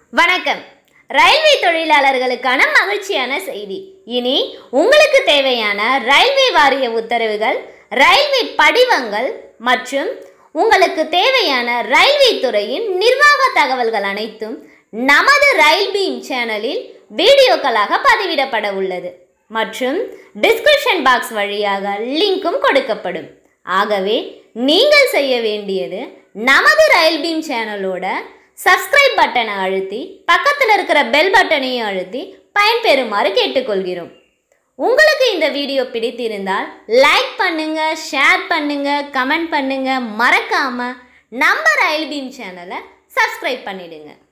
வணக்கம் ரயில்வே தொழிலாளர்களுக்கான மகிழ்ச்சியான செய்தி இனி உங்களுக்கு தேவையான ரயில்வே வாரிய உத்தரவுகள் ரயில்வே படிவங்கள் மற்றும் உங்களுக்கு தேவையான ரயில்வே துறையின் நிர்வாக தகவல்கள் அனைத்தும் நமது ரயில் பீம் சேனலில் வீடியோக்களாக பதிவிடப்பட உள்ளது மற்றும் டிஸ்கிரிப்ஷன் பாக்ஸ் வழியாக லிங்க்கும் கொடுக்கப்படும் ஆகவே நீங்கள் செய்ய வேண்டியது நமது ரயில் பீம் சேனலோட சப்ஸ்கிரைப் பட்டனை அழுத்தி பக்கத்தில் இருக்கிற பெல் பட்டனையும் அழுத்தி பயன்பெறுமாறு கேட்டுக்கொள்கிறோம் உங்களுக்கு இந்த வீடியோ பிடித்திருந்தால் லைக் பண்ணுங்க ஷேர் பண்ணுங்க கமெண்ட் பண்ணுங்க மறக்காம நம்ம ரயில் பீம் சேனலை சப்ஸ்கிரைப் பண்ணிடுங்க